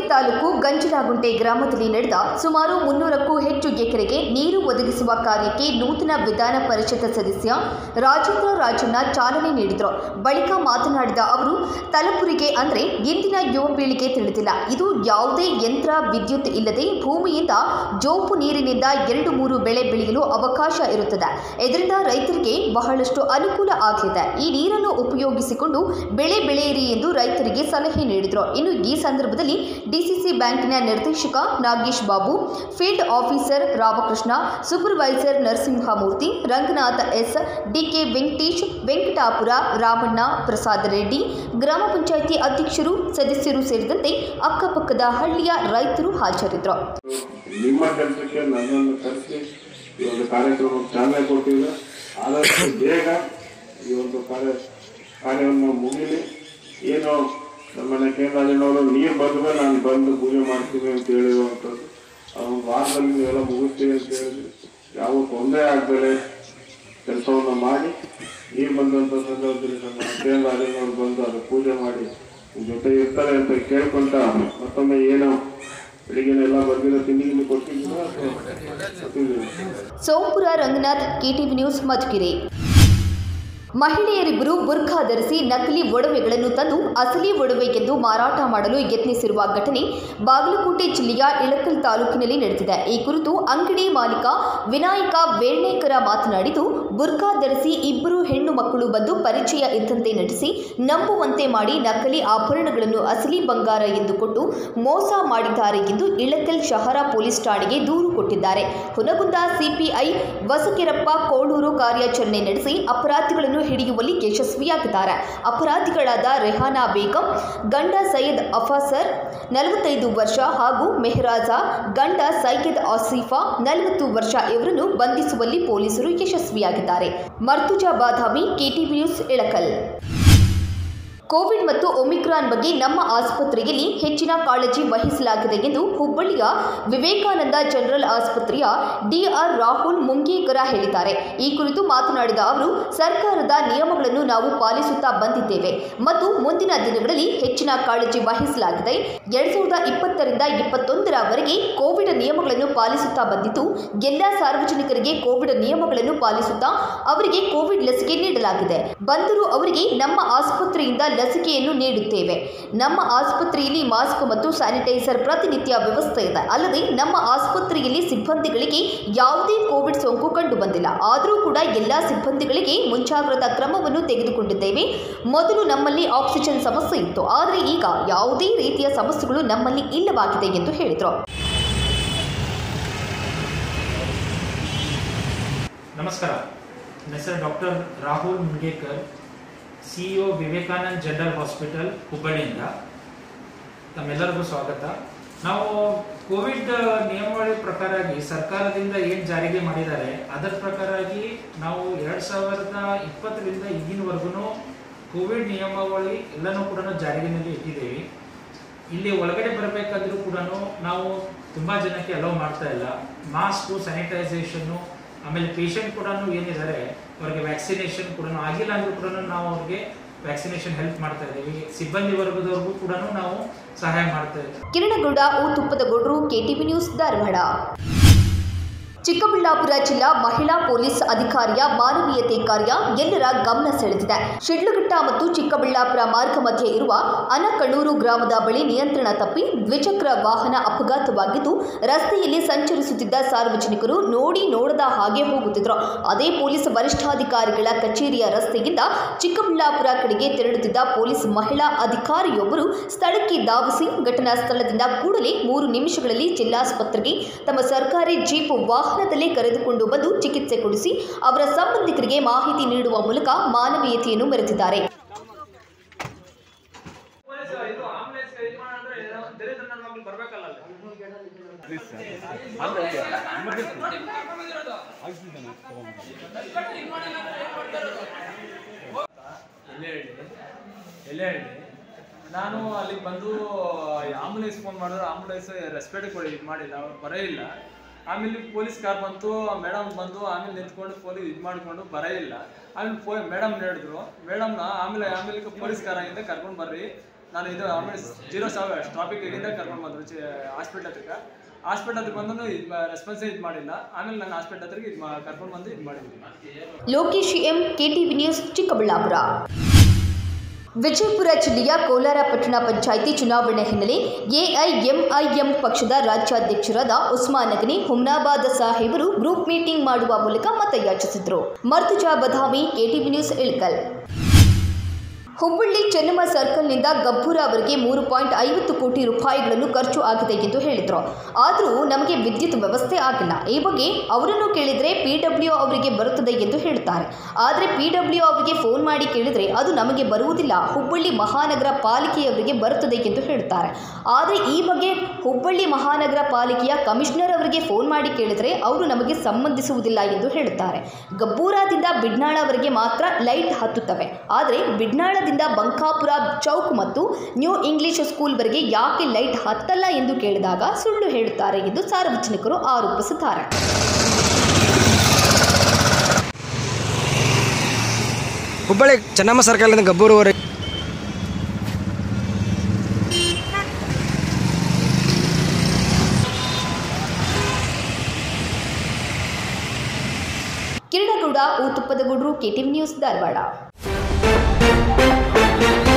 ತಾಲೂಕು ಗಂಜಲಗುಂಟೆ ಗ್ರಾಮದಲ್ಲಿ ನಡೆದ ಸುಮಾರು ಮುನ್ನೂರಕ್ಕೂ ಹೆಚ್ಚು ಎಕರೆಗೆ ನೀರು ಒದಗಿಸುವ ಕಾರ್ಯಕ್ಕೆ ನೂತನ ವಿಧಾನ ಪರಿಷತ್ ಸದಸ್ಯ ರಾಜೇಂದ್ರ ರಾಜಣ್ಣ ಚಾಲನೆ ನೀಡಿದರು ಬಳಿಕ ಮಾತನಾಡಿದ ಅವರು ತಲಪುರಿಗೆ ಅಂದರೆ ಇಂದಿನ ಯುವ ಪೀಳಿಗೆ ತಿಳಿದಿಲ್ಲ ಇದು ಯಾವುದೇ ಯಂತ್ರ ವಿದ್ಯುತ್ ಇಲ್ಲದೆ ಭೂಮಿಯಿಂದ ಜೋಪು ನೀರಿನಿಂದ ಎರಡು ಮೂರು ಬೆಳೆ ಬೆಳೆಯಲು ಅವಕಾಶ ಇರುತ್ತದೆ ಇದರಿಂದ ರೈತರಿಗೆ ಬಹಳಷ್ಟು ಅನುಕೂಲ ಆಗಲಿದೆ ಈ ನೀರನ್ನು ಉಪಯೋಗಿಸಿಕೊಂಡು ಬೆಳೆ ಬೆಳೆಯಿರಿ ಎಂದು ರೈತರಿಗೆ ಸಲಹೆ ನೀಡಿದರು ಇನ್ನು ಈ ಸಂದರ್ಭದಲ್ಲಿ ಡಿಸಿಸಿ ಬ್ಯಾಂಕಿನ ನಿರ್ದೇಶಕ Nagesh Babu field officer Ramakrishna supervisor Narasimhamurthy Ranganatha S DK Venkatesh Venkatapura Ramanna Prasad Reddy ಗ್ರಾಮ ಪಂಚಾಯಿತಿ ಅಧ್ಯಕ್ಷರು ಸದಸ್ಯರು ಸೇರಿದಂತೆ ಅಕ್ಕಪಕ್ಕದ ಹಳ್ಳಿಯ ರೈತರು ಹಾಜರಿದ್ದರು ನಿಮ್ಮ ಕೆಲಸಕ್ಕೆ ನನ್ನನ್ನು ಕರೆಸಿ ಈ ಒಂದು ಕಾರ್ಯಕ್ರಮಕ್ಕೆ ಚಾಲನೆ ಕೊಟ್ಟಿದ್ದೆ ಆದಷ್ಟು ಬೇಗ ಈ ಒಂದು ಕಾರ್ಯ ಕಾರ್ಯವನ್ನು ಮುಗಿಲಿ ಏನು ನಮ್ಮನೆ ಕೇಂದ್ರದವರು ನೀರು ಬಂದ್ಮೇಲೆ ನಾನು ಬಂದು ಪೂಜೆ ಮಾಡ್ತೀನಿ ಅಂತ ಹೇಳಿರುವಂಥದ್ದು ಆ ಒಂದು ವಾರದಲ್ಲಿ ನೀವೆಲ್ಲ ಮುಗಿಸ್ತೀವಿ ಅಂತ ಹೇಳಿದ್ವಿ ಯಾವ ತೊಂದರೆ ಆಗದೆ ಕೆಲಸವನ್ನು ಮಾಡಿ ನೀರು ಬಂದಂಥ ಸಂದರ್ಭದಲ್ಲಿ ನಮ್ಮ ಕೇಂದ್ರದವರು ಬಂದು ಅದು ಪೂಜೆ ಮಾಡಿ ನಿಮ್ ಜೊತೆ ಇರ್ತಾರೆ ಅಂತ ಕೇಳ್ಕೊಂತ ಮತ್ತೊಮ್ಮೆ ಏನು ಬೆಳಿಗ್ಗೆನೆಲ್ಲ ಬಂದಿರೋ ತಿಂಡಿ ಗಿಂಡಿ ಕೊಟ್ಟಿದ್ದೀರಾ ಅಥವಾ ಕೊಟ್ಟಿದ್ದೀರಾ? ಸೋಂಪುರ ರಂಗನಾಥ್ ಕೆಟಿವಿ ನ್ಯೂಸ್ ಮಧುಗಿರಿ ಮಹಿಳೆಯರಿಬ್ಬರು ಬುರ್ಖಾ ಧರಿಸಿ ನಕಲಿ ಒಡವೆಗಳನ್ನು ತಂದು ಅಸಲಿ ಒಡವೆ ಎಂದು ಮಾರಾಟ ಮಾಡಲು ಯತ್ನಿಸಿರುವ ಘಟನೆ ಬಾಗಲಕೋಟೆ ಜಿಲ್ಲೆಯ ಇಳಕಲ್ ತಾಲೂಕಿನಲ್ಲಿ ನಡೆದಿದೆ ಈ ಕುರಿತು ಅಂಗಡಿ ಮಾಲೀಕ ವಿನಾಯಕ ವೇರ್ಣೇಕರ ಮಾತನಾಡಿದ್ದು ಬುರ್ಖಾ ಧರಿಸಿ ಇಬ್ಬರು ಹೆಣ್ಣು ಮಕ್ಕಳು ಬಂದು ಪರಿಚಯ ಇದ್ದಂತೆ ನಟಿಸಿ ನಂಬುವಂತೆ ಮಾಡಿ ನಕಲಿ ಆಭರಣಗಳನ್ನು ಅಸಲಿ ಬಂಗಾರ ಎಂದು ಕೊಟ್ಟು ಮೋಸ ಮಾಡಿದ್ದಾರೆ ಎಂದು ಇಳಕಲ್ ಶಹರ ಪೊಲೀಸ್ ಠಾಣೆಗೆ ದೂರು ಕೊಟ್ಟಿದ್ದಾರೆ ಹುನಗುಂದ ಸಿಪಿಐ ವಸಕೆರಪ್ಪ ಕೋಳೂರು ಕಾರ್ಯಾಚರಣೆ ನಡೆಸಿ ಅಪರಾಧಿಗಳನ್ನು ಹಿಡಿಯುವಲ್ಲಿ ಯಶಸ್ವಿಯಾಗಿದ್ದಾರೆ ಅಪರಾಧಿಗಳಾದ ರೆಹಾನಾ ಬೇಗಂ ಗಂಡ ಸೈಯದ್ ಅಫಾಸರ್ ನಲವತ್ತೈದು ವರ್ಷ ಹಾಗೂ ಮೆಹರಾಜಾ ಗಂಡ ಸೈಯದ್ ಆಸಿಫಾ ನಲವತ್ತು ವರ್ಷ ಇವರನ್ನು ಬಂಧಿಸುವಲ್ಲಿ ಪೊಲೀಸರು ಯಶಸ್ವಿಯಾಗಿದ್ದಾರೆ Murtuza Badami KTV news Ilkal Covid ಮತ್ತು ಒಮಿಕ್ರಾನ್ ಬಗ್ಗೆ ನಮ್ಮ ಆಸ್ಪತ್ರೆಯಲ್ಲಿ ಹೆಚ್ಚಿನ ಕಾಳಜಿ ವಹಿಸಲಾಗಿದೆ ಎಂದು ಹುಬ್ಬಳ್ಳಿಯ ವಿವೇಕಾನಂದ ಜನರಲ್ ಆಸ್ಪತ್ರೆಯ ಡಿಆರ್ ರಾಹುಲ್ ಮುಂಗೇಕರ ಹೇಳಿದ್ದಾರೆ ಈ ಕುರಿತು ಮಾತನಾಡಿದ ಅವರು ಸರ್ಕಾರದ ನಿಯಮಗಳನ್ನು ನಾವು ಪಾಲಿಸುತ್ತಾ ಬಂದಿದ್ದೇವೆ ಮತ್ತು ಮುಂದಿನ ದಿನಗಳಲ್ಲಿ ಹೆಚ್ಚಿನ ಕಾಳಜಿ ವಹಿಸಲಾಗಿದೆ ಎರಡ್ ಸಾವಿರದ ಇಪ್ಪತ್ತರಿಂದ ಇಪ್ಪತ್ತೊಂದರವರೆಗೆ ಕೋವಿಡ್ ನಿಯಮಗಳನ್ನು ಪಾಲಿಸುತ್ತಾ ಬಂದಿದ್ದು ಎಲ್ಲ ಸಾರ್ವಜನಿಕರಿಗೆ ಕೋವಿಡ್ ನಿಯಮಗಳನ್ನು ಪಾಲಿಸುತ್ತಾ ಅವರಿಗೆ ಕೋವಿಡ್ ಲಸಿಕೆ ನೀಡಲಾಗಿದೆ ಬಂದರೂ ಅವರಿಗೆ ನಮ್ಮ ಆಸ್ಪತ್ರೆಯಿಂದ ಲಸಿಕೆಯನ್ನು ನೀಡುತ್ತೇವೆ ನಮ್ಮ ಆಸ್ಪತ್ರೆಯಲ್ಲಿ ಮಾಸ್ಕ್ ಮತ್ತು ಸ್ಯಾನಿಟೈಸರ್ ಪ್ರತಿನಿತ್ಯ ವ್ಯವಸ್ಥೆ ಇದೆ ಅಲ್ಲದೆ ನಮ್ಮ ಆಸ್ಪತ್ರೆಯಲ್ಲಿ ಸಿಬ್ಬಂದಿಗಳಿಗೆ ಯಾವುದೇ ಕೋವಿಡ್ ಸೋಂಕು ಕಂಡು ಬಂದಿಲ್ಲ ಆದರೂ ಕೂಡ ಎಲ್ಲ ಸಿಬ್ಬಂದಿಗಳಿಗೆ ಮುಂಜಾಗ್ರತಾ ಕ್ರಮವನ್ನು ತೆಗೆದುಕೊಂಡಿದ್ದೇವೆ ಮೊದಲು ನಮ್ಮಲ್ಲಿ ಆಕ್ಸಿಜನ್ ಸಮಸ್ಯೆ ಇತ್ತು ಆದರೆ ಈಗ ಯಾವುದೇ ರೀತಿಯ ಸಮಸ್ಯೆಗಳು ನಮ್ಮಲ್ಲಿ ಇಲ್ಲವಾಗಿದೆ ಎಂದು ಹೇಳಿದರು ನಮಸ್ಕಾರ ನನ್ನ ಹೆಸರು doctor Rahul Mungekar CEO Vivekanand general hospital ಹುಬ್ಬಳ್ಳಿಯಿಂದ ತಮ್ಮೆಲ್ಲರಿಗೂ ಸ್ವಾಗತ ನಾವು ಕೋವಿಡ್ ನಿಯಮಾವಳಿ ಪ್ರಕಾರವಾಗಿ ಸರ್ಕಾರದಿಂದ ಏನು ಜಾರಿಗೆ ಮಾಡಿದ್ದಾರೆ ಅದರ ಪ್ರಕಾರವಾಗಿ ನಾವು ಎರಡು ಸಾವಿರದ ಇಪ್ಪತ್ತರಿಂದ ಈಗಿನವರೆಗೂ ಕೋವಿಡ್ ನಿಯಮಾವಳಿ ಎಲ್ಲನೂ ಕೂಡ ಜಾರಿಗೆನಲ್ಲಿ ಇಟ್ಟಿದ್ದೇವೆ ಇಲ್ಲಿ ಒಳಗಡೆ ಬರಬೇಕಾದ್ರೂ ಕೂಡ ನಾವು ತುಂಬ ಜನಕ್ಕೆ ಅಲೋ ಮಾಡ್ತಾ ಇಲ್ಲ ಮಾಸ್ಕು ಸ್ಯಾನಿಟೈಸೇಷನ್ನು ಆಮೇಲೆ ಪೇಷಂಟ್ ಕೂಡ ಏನಿದ್ದಾರೆ ಅವ್ರಿಗೆ ವ್ಯಾಕ್ಸಿನೇಷನ್ ಕೂಡ ಆಗಿಲ್ಲ ಅಂದ್ರೂ ಕೂಡ ನಾವು ಅವ್ರಿಗೆ ವ್ಯಾಕ್ಸಿನೇಷನ್ ಹೆಲ್ಪ್ ಮಾಡ್ತಾ ಇದ್ದೀವಿ ಸಿಬ್ಬಂದಿ ವರ್ಗದವ್ರಿಗೂ ಕೂಡ ನಾವು ಸಹಾಯ ಮಾಡ್ತಾ ಇದ್ದೀವಿ Kirangouda O Tuppadagoudar KTV news Dharwad Chikkaballapur ಜಿಲ್ಲಾ ಮಹಿಳಾ ಪೊಲೀಸ್ ಅಧಿಕಾರಿಯ ಮಾನವೀಯತೆ ಕಾರ್ಯ ಎಲ್ಲರ ಗಮನ ಸೆಳೆದಿದೆ ಶಿಡ್ಲಘಟ್ಟ ಮತ್ತು ಚಿಕ್ಕಬಳ್ಳಾಪುರ ಮಾರ್ಗ ಮಧ್ಯೆ ಇರುವ ಅನಕಣ್ಣೂರು ಗ್ರಾಮದ ಬಳಿ ನಿಯಂತ್ರಣ ತಪ್ಪಿ ದ್ವಿಚಕ್ರ ವಾಹನ ಅಪಘಾತವಾಗಿದ್ದು ರಸ್ತೆಯಲ್ಲಿ ಸಂಚರಿಸುತ್ತಿದ್ದ ಸಾರ್ವಜನಿಕರು ನೋಡಿ ನೋಡದ ಹಾಗೆ ಹೋಗುತ್ತಿದ್ದರು ಅದೇ ಪೊಲೀಸ್ ವರಿಷ್ಠಾಧಿಕಾರಿಗಳ ಕಚೇರಿಯ ರಸ್ತೆಯಿಂದ ಚಿಕ್ಕಬಳ್ಳಾಪುರ ಕಡೆಗೆ ತೆರಳುತ್ತಿದ್ದ ಪೊಲೀಸ್ ಮಹಿಳಾ ಅಧಿಕಾರಿಯೊಬ್ಬರು ಸ್ಥಳಕ್ಕೆ ಧಾವಿಸಿ ಘಟನಾ ಸ್ಥಳದಿಂದ ಕೂಡಲೇ ಮೂರು ನಿಮಿಷಗಳಲ್ಲಿ ಜಿಲ್ಲಾಸ್ಪತ್ರೆಗೆ ತಮ್ಮ ಸರ್ಕಾರಿ ಜೀಪ್ ವಾಹನದಲ್ಲೇ ಕರೆದುಕೊಂಡು ಬಂದು ಚಿಕಿತ್ಸೆ ಕೊಡಿಸಿ ಅವರ ಸಂಬಂಧಿಕರಿಗೆ ಮಾಹಿತಿ ನೀಡುವ ಮೂಲಕ ಮಾನವೀಯತೆಯನ್ನು ಮೆರೆದಿದ್ದಾರೆ ಎಲ್ಲೇ ಹೇಳಿ ಎಲ್ಲೇ ಹೇಳಿ ನಾನು ಅಲ್ಲಿಗೆ ಬಂದು ಆಂಬುಲೆನ್ಸ್ ಫೋನ್ ಮಾಡಿದ್ರೆ ಆಂಬುಲೆನ್ಸ್ ರೆಸ್ಪೆಕ್ಟ್ ಕೊಡಿ ಇದು ಮಾಡಿಲ್ಲ ಅವ್ರು ಬರೇ ಇಲ್ಲ ಆಮೇಲೆ ಪೊಲೀಸ್ ಕಾರ್ ಬಂತು ಮೇಡಮ್ ಬಂದು ಆಮೇಲೆ ನಿಂತ್ಕೊಂಡು ಪೊಲೀಸ್ ಇದು ಮಾಡಿಕೊಂಡು ಬರೇ ಇಲ್ಲ ಆಮೇಲೆ ಪೋ ಮೇಡಮ್ ಹೇಳಿದ್ರು ಮೇಡಮ್ನ ಆಮೇಲೆ ಆಮೇಲೆ ಪೊಲೀಸ್ ಕಾರಾಗಿಂದ ಕರ್ಕೊಂಡು ಬರ್ರಿ ನಾನು ಇದು ಆಮೇಲೆ ಜೀರೋ ಸಾವಿರ ಟ್ರಾಫಿಕ್ ಇಲ್ಲಿಂದ ಕರ್ಕೊಂಡು ಬಂದರು ಹಾಸ್ಪಿಟ್ಲ್ ಹತ್ರಕ್ಕೆ ಹಾಸ್ಪಿಟ್ಲ್ ಹತ್ರಕ್ಕೆ ಬಂದು ಇದು ರೆಸ್ಪಾನ್ಸೇ ಇದು ಮಾಡಿಲ್ಲ ಆಮೇಲೆ ನಾನು ಹಾಸ್ಪಿಟ್ಲ್ ಹತ್ರಕ್ಕೆ ಇದು ಕರ್ಕೊಂಡು ಬಂದು ಇದು ಮಾಡಿದ್ದೀನಿ Lokesh M KTV news Chikkaballapur Vijayapura ಜಿಲ್ಲೆಯ ಕೋಲಾರ ಪಟ್ಟಣ ಪಂಚಾಯಿತಿ ಚುನಾವಣೆ ಹಿನ್ನೆಲೆ ಎಐಎಂಐಎಂ ಪಕ್ಷದ ರಾಜ್ಯಾಧ್ಯಕ್ಷರಾದ ಉಸ್ಮಾನ್ ನಗನಿ ಹುಮ್ನಾಬಾದ್ ಸಾಹೇಬರು ಗ್ರೂಪ್ ಮೀಟಿಂಗ್ ಮಾಡುವ ಮೂಲಕ ಮತಯಾಚಿಸಿದರು ಮರ್ತುಜಾ ಬದಾಮಿ ಕೆಟಿವಿ ನ್ಯೂಸ್ ಇಳ್ಕಲ್ ಹುಬ್ಬಳ್ಳಿ ಚೆನ್ನಮ್ಮ ಸರ್ಕಲ್ನಿಂದ ಗಬ್ಬೂರ ಅವರಿಗೆ ಮೂರು ಪಾಯಿಂಟ್ ಐವತ್ತು ಕೋಟಿ ರೂಪಾಯಿಗಳನ್ನು ಖರ್ಚು ಆಗಿದೆ ಎಂದು ಹೇಳಿದರು ಆದರೂ ನಮಗೆ ವಿದ್ಯುತ್ ವ್ಯವಸ್ಥೆ ಆಗಿಲ್ಲ ಈ ಬಗ್ಗೆ ಅವರನ್ನು ಕೇಳಿದರೆ ಪಿ ಡಬ್ಲ್ಯೂ ಅವರಿಗೆ ಬರುತ್ತದೆ ಎಂದು ಹೇಳುತ್ತಾರೆ ಆದರೆ ಪಿ ಡಬ್ಲ್ಯೂ ಅವರಿಗೆ ಫೋನ್ ಮಾಡಿ ಕೇಳಿದರೆ ಅದು ನಮಗೆ ಬರುವುದಿಲ್ಲ ಹುಬ್ಬಳ್ಳಿ ಮಹಾನಗರ ಪಾಲಿಕೆಯವರಿಗೆ ಬರುತ್ತದೆ ಎಂದು ಹೇಳುತ್ತಾರೆ ಆದರೆ ಈ ಬಗ್ಗೆ ಹುಬ್ಬಳ್ಳಿ ಮಹಾನಗರ ಪಾಲಿಕೆಯ ಕಮಿಷನರ್ ಅವರಿಗೆ ಫೋನ್ ಮಾಡಿ ಕೇಳಿದರೆ ಅವರು ನಮಗೆ ಸಂಬಂಧಿಸುವುದಿಲ್ಲ ಎಂದು ಹೇಳುತ್ತಾರೆ ಗಬ್ಬೂರಾದಿಂದ ಬಿಡ್ನಾಳವರೆಗೆ ಮಾತ್ರ ಲೈಟ್ ಹತ್ತುತ್ತವೆ ಆದರೆ ಬಿಡ್ನಾಳದಿಂದ ಬಂಕಾಪುರ ಚೌಕ್ ಮತ್ತು ನ್ಯೂ ಇಂಗ್ಲಿಷ್ ಸ್ಕೂಲ್ವರೆಗೆ ಯಾಕೆ ಲೈಟ್ ಹತ್ತಲ್ಲ ಎಂದು ಕೇಳಿದಾಗ ಸುಳ್ಳು ಹೇಳುತ್ತಾರೆ ಎಂದು ಸಾರ್ವಜನಿಕರು ಆರೋಪಿಸುತ್ತಾರೆ ಹುಬ್ಬಳ್ಳಿ ಚೆನ್ನಮ್ಮ ಸರ್ಕಲ್ನಿಂದ ಗಬ್ಬೂರುವರೆಗೆ ಕಿರಣಗೌಡ ಊತುಪ್ಪದಗೌಡರು ಕೆಟಿವಿ ನ್ಯೂಸ್ ಧಾರವಾಡ